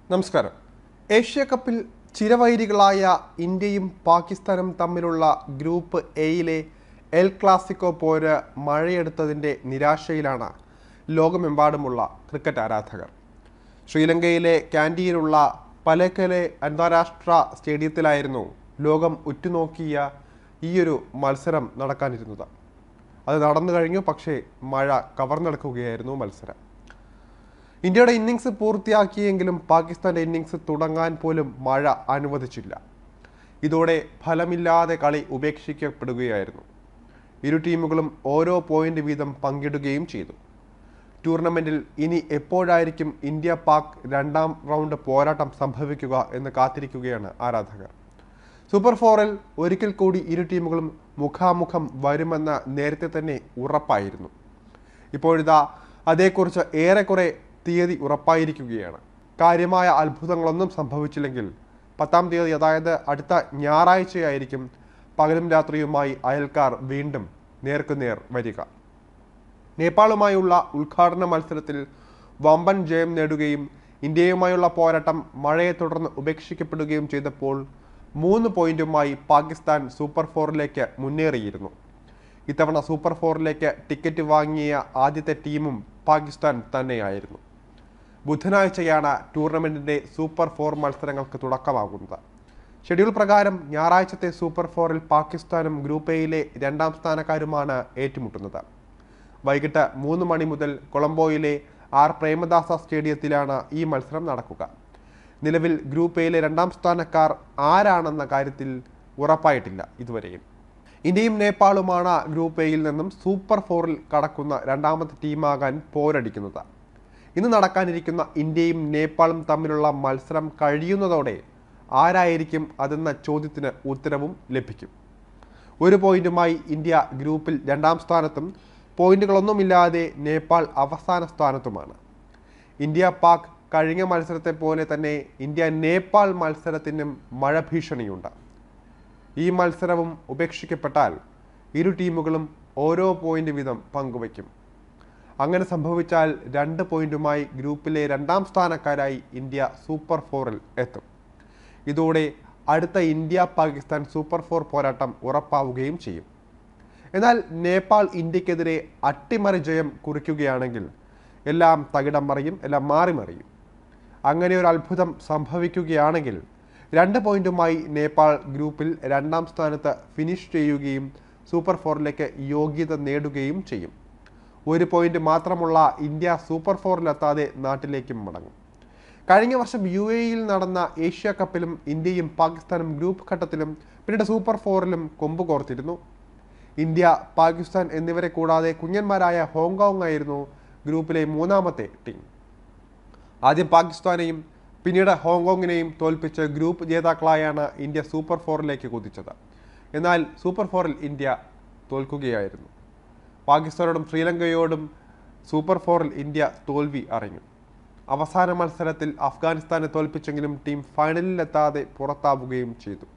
നമസ്കാരം ഏഷ്യ കപ്പിൽ ചിരവൈരികളായ ഇന്ത്യയും പാകിസ്ഥാനും തമ്മിലുള്ള ഗ്രൂപ്പ് എയിലെ എൽ ക്ലാസിക്കോ പോര് മഴയെടുത്തതിൻ്റെ നിരാശയിലാണ് ലോകമെമ്പാടുമുള്ള ക്രിക്കറ്റ് ആരാധകർ ശ്രീലങ്കയിലെ ക്യാൻറ്റീനുള്ള പലക്കലെ അന്താരാഷ്ട്ര സ്റ്റേഡിയത്തിലായിരുന്നു ലോകം ഉറ്റുനോക്കിയ ഈയൊരു മത്സരം നടക്കാനിരുന്നത് അത് നടന്നു കഴിഞ്ഞു പക്ഷേ മഴ കവർന്നെടുക്കുകയായിരുന്നു മത്സരം ഇന്ത്യയുടെ ഇന്നിങ്സ് പൂർത്തിയാക്കിയെങ്കിലും പാകിസ്ഥാന്റെ ഇന്നിങ്സ് തുടങ്ങാൻ പോലും മഴ അനുവദിച്ചില്ല ഇതോടെ ഫലമില്ലാതെ കളി ഉപേക്ഷിക്കപ്പെടുകയായിരുന്നു ഇരു ടീമുകളും ഓരോ പോയിന്റ് വീതം പങ്കിടുകയും ചെയ്തു ടൂർണമെന്റിൽ ഇനി എപ്പോഴായിരിക്കും ഇന്ത്യ പാക് രണ്ടാം റൗണ്ട് പോരാട്ടം സംഭവിക്കുക എന്ന് കാത്തിരിക്കുകയാണ് ആരാധകർ സൂപ്പർ ഫോറിൽ ഒരിക്കൽ കൂടി ഇരു ടീമുകളും മുഖാമുഖം വരുമെന്ന് നേരത്തെ തന്നെ ഉറപ്പായിരുന്നു ഇപ്പോഴിതാ അതേക്കുറിച്ച് ഏറെക്കുറെ തീയതി ഉറപ്പായിരിക്കുകയാണ് കാര്യമായ അത്ഭുതങ്ങളൊന്നും സംഭവിച്ചില്ലെങ്കിൽ പത്താം തീയതി അതായത് അടുത്ത ഞായറാഴ്ചയായിരിക്കും പകലും രാത്രിയുമായി അയൽക്കാർ വീണ്ടും നേർക്കുനേർ വരിക നേപ്പാളുമായുള്ള ഉദ്ഘാടന മത്സരത്തിൽ വമ്പൻ ജയം നേടുകയും ഇന്ത്യയുമായുള്ള പോരാട്ടം മഴയെ തുടർന്ന് ഉപേക്ഷിക്കപ്പെടുകയും ചെയ്തപ്പോൾ മൂന്ന് പോയിന്റുമായി പാകിസ്ഥാൻ സൂപ്പർ ഫോറിലേക്ക് മുന്നേറിയിരുന്നു ഇത്തവണ സൂപ്പർ ഫോറിലേക്ക് ടിക്കറ്റ് വാങ്ങിയ ആദ്യത്തെ ടീമും പാകിസ്ഥാൻ തന്നെയായിരുന്നു ബുധനാഴ്ചയാണ് ടൂർണമെന്റിന്റെ സൂപ്പർ ഫോർ മത്സരങ്ങൾക്ക് തുടക്കമാകുന്നത് ഷെഡ്യൂൾ പ്രകാരം ഞായറാഴ്ചത്തെ സൂപ്പർ ഫോറിൽ പാകിസ്ഥാനും ഗ്രൂപ്പ് എയിലെ രണ്ടാം സ്ഥാനക്കാരുമാണ് ഏറ്റുമുട്ടുന്നത് വൈകിട്ട് മൂന്ന് മണി മുതൽ കൊളംബോയിലെ ആർ പ്രേമദാസ സ്റ്റേഡിയത്തിലാണ് ഈ മത്സരം നടക്കുക നിലവിൽ ഗ്രൂപ്പ് എയിലെ രണ്ടാം സ്ഥാനക്കാർ ആരാണെന്ന കാര്യത്തിൽ ഉറപ്പായിട്ടില്ല ഇതുവരെയും ഇന്ത്യയും നേപ്പാളുമാണ് ഗ്രൂപ്പ് എയിൽ നിന്നും സൂപ്പർ ഫോറിൽ കടക്കുന്ന രണ്ടാമത്തെ ടീമാകാൻ പോരടിക്കുന്നത് ഇന്ന് നടക്കാനിരിക്കുന്ന ഇന്ത്യയും നേപ്പാളും തമ്മിലുള്ള മത്സരം കഴിയുന്നതോടെ ആരായിരിക്കും അതെന്ന ചോദ്യത്തിന് ഉത്തരവും ലഭിക്കും ഒരു പോയിന്റുമായി ഇന്ത്യ ഗ്രൂപ്പിൽ രണ്ടാം സ്ഥാനത്തും പോയിന്റുകളൊന്നുമില്ലാതെ നേപ്പാൾ അവസാന സ്ഥാനത്തുമാണ് ഇന്ത്യ പാക് കഴിഞ്ഞ മത്സരത്തെ പോലെ തന്നെ ഇന്ത്യ നേപ്പാൾ മത്സരത്തിനും മഴ ഭീഷണിയുണ്ട് ഈ മത്സരവും ഉപേക്ഷിക്കപ്പെട്ടാൽ ഇരു ടീമുകളും ഓരോ പോയിന്റ് വീതം പങ്കുവയ്ക്കും അങ്ങനെ സംഭവിച്ചാൽ രണ്ട് പോയിന്റുമായി ഗ്രൂപ്പിലെ രണ്ടാം സ്ഥാനക്കാരായി ഇന്ത്യ സൂപ്പർ ഫോറിൽ എത്തും ഇതോടെ അടുത്ത ഇന്ത്യ പാകിസ്ഥാൻ സൂപ്പർ ഫോർ പോരാട്ടം ഉറപ്പാവുകയും ചെയ്യും എന്നാൽ നേപ്പാൾ ഇന്ത്യക്കെതിരെ അട്ടിമറി ജയം കുറിക്കുകയാണെങ്കിൽ എല്ലാം തകിടം മറിയും എല്ലാം മാറി മറിയും അങ്ങനെ ഒരു അത്ഭുതം സംഭവിക്കുകയാണെങ്കിൽ രണ്ട് പോയിന്റുമായി നേപ്പാൾ ഗ്രൂപ്പിൽ രണ്ടാം സ്ഥാനത്ത് ഫിനിഷ് ചെയ്യുകയും സൂപ്പർ ഫോറിലേക്ക് യോഗ്യത നേടുകയും ചെയ്യും ഒരു പോയിന്റ് മാത്രമുള്ള ഇന്ത്യ സൂപ്പർ ഫോറിലെത്താതെ നാട്ടിലേക്കും മടങ്ങും കഴിഞ്ഞ വർഷം യു എയിൽ നടന്ന ഏഷ്യ കപ്പിലും ഇന്ത്യയും പാകിസ്ഥാനും ഗ്രൂപ്പ് ഘട്ടത്തിലും പിന്നീട് സൂപ്പർ ഫോറിലും കൊമ്പ് കോർത്തിരുന്നു ഇന്ത്യ പാകിസ്ഥാൻ എന്നിവരെ കൂടാതെ കുഞ്ഞന്മാരായ ഹോങ്കോങ് ആയിരുന്നു ഗ്രൂപ്പിലെ മൂന്നാമത്തെ ടീം ആദ്യം പാകിസ്ഥാനെയും പിന്നീട് ഹോങ്കോങ്ങിനെയും തോൽപ്പിച്ച് ഗ്രൂപ്പ് ജേതാക്കളായാണ് ഇന്ത്യ സൂപ്പർ ഫോറിലേക്ക് കുതിച്ചത് എന്നാൽ സൂപ്പർ ഫോറിൽ ഇന്ത്യ തോൽക്കുകയായിരുന്നു പാകിസ്ഥാനോടും ശ്രീലങ്കയോടും സൂപ്പർ ഫോറിൽ ഇന്ത്യ തോൽവി അറിഞ്ഞു അവസാന മത്സരത്തിൽ അഫ്ഗാനിസ്ഥാനെ തോൽപ്പിച്ചെങ്കിലും ടീം ഫൈനലിലെത്താതെ പുറത്താവുകയും ചെയ്തു